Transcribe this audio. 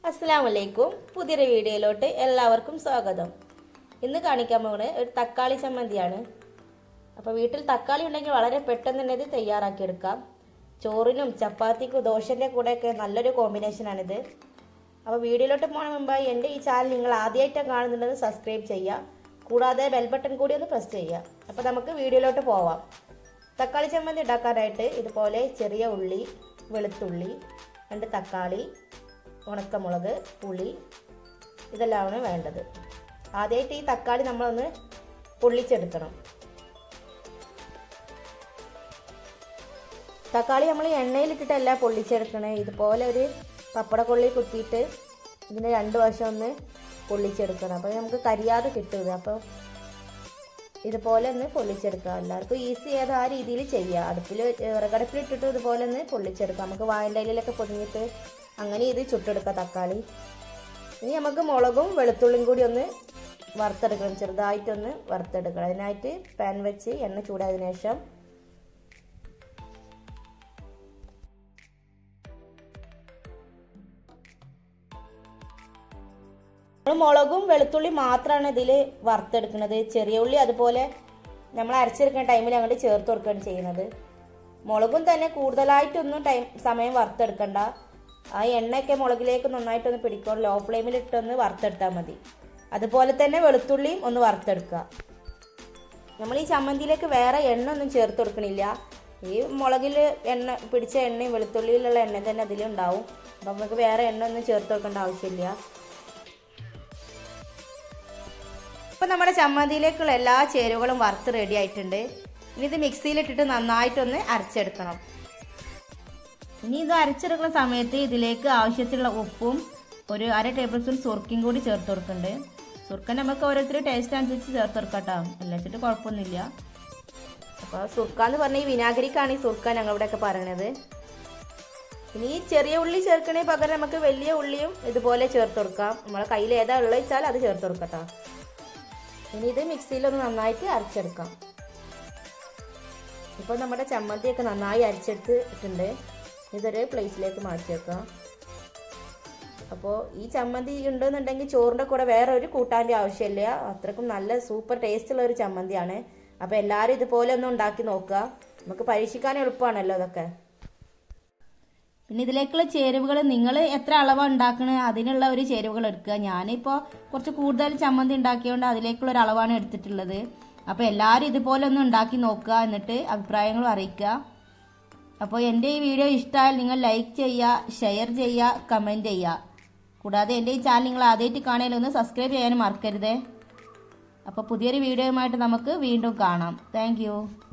അസ്സാം വലൈക്കും പുതിയൊരു വീഡിയോയിലോട്ട് എല്ലാവർക്കും സ്വാഗതം ഇന്ന് കാണിക്കാൻ പോകുന്നത് ഒരു തക്കാളി ചമ്മന്തിയാണ് അപ്പോൾ വീട്ടിൽ തക്കാളി ഉണ്ടെങ്കിൽ വളരെ പെട്ടെന്ന് തന്നെ ഇത് തയ്യാറാക്കിയെടുക്കാം ചോറിനും ചപ്പാത്തിക്കും ദോശൻ്റെ കൂടെയൊക്കെ നല്ലൊരു കോമ്പിനേഷനാണിത് അപ്പോൾ വീഡിയോയിലോട്ട് പോകണ മുമ്പായി എൻ്റെ ഈ ചാനൽ നിങ്ങൾ ആദ്യമായിട്ടാണ് കാണുന്നുണ്ടെന്ന് സബ്സ്ക്രൈബ് ചെയ്യുക കൂടാതെ ബെൽ ബട്ടൺ കൂടി ഒന്ന് പ്രസ് ചെയ്യുക അപ്പോൾ നമുക്ക് വീഡിയോയിലോട്ട് പോവാം തക്കാളി ചമ്മന്തി ഉണ്ടാക്കാനായിട്ട് ഇതുപോലെ ചെറിയ ഉള്ളി വെളുത്തുള്ളി രണ്ട് തക്കാളി ഉണക്കമുളക് പുളി ഇതെല്ലാമാണ് വേണ്ടത് ആദ്യമായിട്ട് ഈ തക്കാളി നമ്മളൊന്ന് പൊള്ളിച്ചെടുക്കണം തക്കാളി നമ്മൾ എണ്ണയിലിട്ടിട്ടല്ല പൊള്ളിച്ചെടുക്കണേ ഇതുപോലെ ഒരു പപ്പടക്കൊള്ളി കുത്തിയിട്ട് ഇതിൻ്റെ രണ്ട് വശം ഒന്ന് പൊള്ളിച്ചെടുക്കണം അപ്പോൾ നമുക്ക് കരിയാതെ കിട്ടുക അപ്പോൾ ഇതുപോലെ ഒന്ന് പൊള്ളിച്ചെടുക്കാം എല്ലാവർക്കും ഈസി ആയത് ആ രീതിയിൽ ചെയ്യുക അടുപ്പിൽ വിറകടുപ്പിലിട്ടിട്ട് ഇതുപോലെ ഒന്ന് പൊള്ളിച്ചെടുക്കാം നമുക്ക് വായൻ്റെ ഇലയിലൊക്കെ പൊതിഞ്ഞിട്ട് അങ്ങനെ ഇത് ചുട്ടെടുക്കാം തക്കാളി ഇനി നമുക്ക് മുളകും വെളുത്തുള്ളിയും കൂടി ഒന്ന് വറുത്തെടുക്കണം ചെറുതായിട്ടൊന്ന് വറുത്തെടുക്കണം അതിനായിട്ട് പാൻ വെച്ച് എണ്ണ ചൂടായതിനു ശേഷം മുളകും വെളുത്തുള്ളി മാത്രമാണ് ഇതിൽ വറുത്തെടുക്കുന്നത് ചെറിയ ഉള്ളി അതുപോലെ നമ്മൾ അരച്ചെടുക്കുന്ന ടൈമിൽ അങ്ങോട്ട് ചേർത്ത് കൊടുക്കുകയാണ് ചെയ്യുന്നത് മുളകും തന്നെ കൂടുതലായിട്ടൊന്നും ടൈം സമയം വറുത്തെടുക്കണ്ട ആ എണ്ണയൊക്കെ മുളകിലേക്ക് നന്നായിട്ടൊന്ന് പിടിക്കണം ലോ ഫ്ലെയിമിൽ ഇട്ടൊന്ന് വറുത്തെടുത്താൽ മതി അതുപോലെ തന്നെ വെളുത്തുള്ളിയും ഒന്ന് വറുത്തെടുക്കുക നമ്മൾ ഈ ചമ്മന്തിയിലേക്ക് വേറെ എണ്ണ ഒന്നും ചേർത്ത് കൊടുക്കണില്ല ഈ മുളകിൽ എണ്ണ പിടിച്ച എണ്ണയും വെളുത്തുള്ളിയിലുള്ള എണ്ണ തന്നെ അതിലുണ്ടാവും അപ്പം നമുക്ക് വേറെ എണ്ണ ഒന്നും ചേർത്ത് കൊടുക്കേണ്ട ആവശ്യമില്ല ഇപ്പം നമ്മുടെ ചമ്മന്തിയിലേക്കുള്ള എല്ലാ ചേരുവകളും വറുത്ത് റെഡി ആയിട്ടുണ്ട് ഇനി ഇത് മിക്സിയിലിട്ടിട്ട് നന്നായിട്ടൊന്ന് അരച്ചെടുക്കണം ഇനി ഇത് അരച്ചെടുക്കുന്ന സമയത്ത് ഇതിലേക്ക് ആവശ്യത്തിലുള്ള ഉപ്പും ഒരു അര ടേബിൾ സ്പൂൺ സുർക്കയും കൂടി ചേർത്ത് കൊടുക്കുന്നുണ്ട് സുർക്ക നമുക്ക് ഓരോരുത്തർ ടേസ്റ്റ് അനുസരിച്ച് ചേർത്ത് കൊടുക്കാം കേട്ടോ അല്ല വെച്ചിട്ട് കുഴപ്പമൊന്നുമില്ല അപ്പോൾ സുർക്ക എന്ന് പറഞ്ഞാൽ ഈ വിനാഗിരിക്കാണ് ഈ സുർക്ക ഞങ്ങളിവിടെയൊക്കെ പറയണത് ഇനി ഈ ചെറിയ ഉള്ളി ചേർക്കണേ പകരം നമുക്ക് വലിയ ഉള്ളിയും ഇതുപോലെ ചേർത്ത് കൊടുക്കാം നമ്മളെ കയ്യിൽ ഏതാ ഉള്ളത് വെച്ചാൽ അത് ചേർത്ത് കൊടുക്കാം കേട്ടോ ഇനി ഇത് മിക്സിയിലൊന്ന് നന്നായിട്ട് അരച്ചെടുക്കാം ഇപ്പോൾ നമ്മുടെ ചമ്മന്തിയൊക്കെ നന്നായി അരച്ചെടുത്തിട്ടുണ്ട് ഇതൊരു പ്ലേറ്റിലേക്ക് മാറ്റി വെക്കാം അപ്പോൾ ഈ ചമ്മന്തി ഉണ്ടെന്നുണ്ടെങ്കിൽ ചോറിൻ്റെ കൂടെ വേറെ ഒരു കൂട്ടാൻ്റെ ആവശ്യമില്ല അത്രക്കും നല്ല സൂപ്പർ ടേസ്റ്റുള്ള ഒരു ചമ്മന്തിയാണ് അപ്പോൾ എല്ലാവരും ഇതുപോലെ ഒന്ന് ഉണ്ടാക്കി നോക്കുക നമുക്ക് പരീക്ഷിക്കാൻ എളുപ്പമാണല്ലോ അതൊക്കെ പിന്നെ ഇതിലേക്കുള്ള ചേരുവകൾ നിങ്ങൾ എത്ര അളവാണ് ഉണ്ടാക്കണത് അതിനുള്ള ഒരു ചേരുവകൾ എടുക്കുക ഞാനിപ്പോൾ കുറച്ച് കൂടുതൽ ചമ്മന്തി ഉണ്ടാക്കിയതുകൊണ്ട് അതിലേക്കുള്ള ഒരു അളവാണ് എടുത്തിട്ടുള്ളത് അപ്പോൾ എല്ലാവരും ഇതുപോലെ ഒന്ന് ഉണ്ടാക്കി നോക്കുക എന്നിട്ട് അഭിപ്രായങ്ങളും അറിയിക്കുക അപ്പോൾ എൻ്റെ ഈ വീഡിയോ ഇഷ്ടമായാൽ നിങ്ങൾ ലൈക്ക് ചെയ്യുക ഷെയർ ചെയ്യുക കമൻറ്റ് ചെയ്യുക കൂടാതെ എൻ്റെ ഈ ചാനൽ നിങ്ങൾ ആദ്യമായിട്ട് കാണാനൊന്ന് സബ്സ്ക്രൈബ് ചെയ്യാനും മറക്കരുതേ അപ്പോൾ പുതിയൊരു വീഡിയോയുമായിട്ട് നമുക്ക് വീണ്ടും കാണാം താങ്ക്